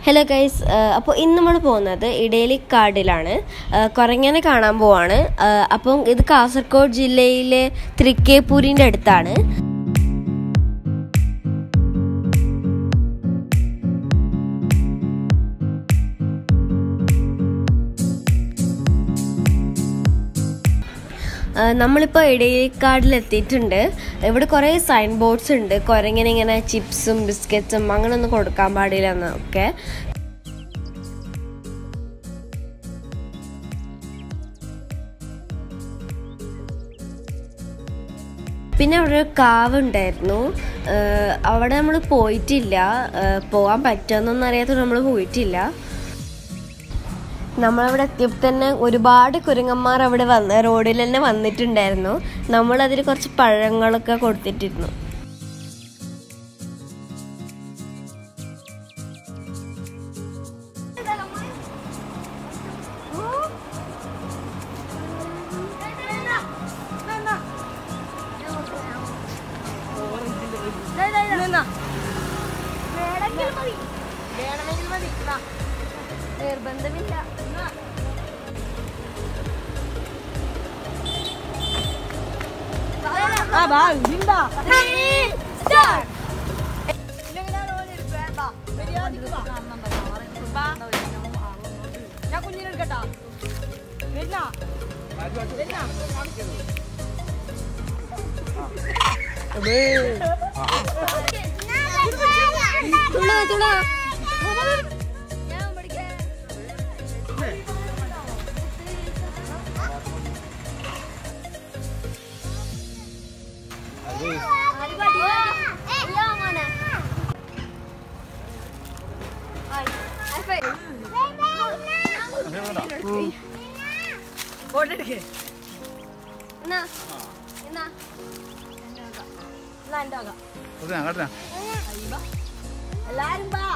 hello guys അപ്പോൾ ഇന്ന് നമ്മൾ പോകുന്നത് ഇടേലി കാടിലാണ് കുറങ്ങനെ കാണാൻ പോവാണ് ആഹ് അപ്പം ഇത് കാസർഗോഡ് ജില്ലയിലെ തൃക്കേപ്പൂരിൻ്റെ അടുത്താണ് ആഹ് നമ്മളിപ്പോൾ ഇടയിക്കാടിൽ എത്തിയിട്ടുണ്ട് ഇവിടെ കുറേ സൈൻ ബോർഡ്സ് ഉണ്ട് കുരങ്ങനെ ഇങ്ങനെ ചിപ്സും ബിസ്ക്കറ്റ്സും അങ്ങനെയൊന്നും കൊടുക്കാൻ പാടില്ല എന്നൊക്കെ പിന്നെ അവിടെ ഒരു കാവ് ഉണ്ടായിരുന്നു ആഹ് അവിടെ നമ്മൾ പോയിട്ടില്ല ആഹ് പോകാൻ പറ്റുമെന്നൊന്നും അറിയാത്ത നമ്മൾ പോയിട്ടില്ല നമ്മളവിടെ എത്തിയപ്പോൾ തന്നെ ഒരുപാട് കുരങ്ങന്മാർ അവിടെ വന്ന് റോഡിൽ തന്നെ വന്നിട്ടുണ്ടായിരുന്നു നമ്മളതിൽ കുറച്ച് പഴങ്ങളൊക്കെ കൊടുത്തിട്ടിരുന്നു നിർബന്ധമില്ല ആ ബാ ഇതിണ്ടാ ഞാൻ കുഞ്ഞിനെ എടുക്കട്ടാ വരുന്ന ഫോട്ടോ എടുക്കേ അങ്ങോട്ടാ എല്ലാരും ബാ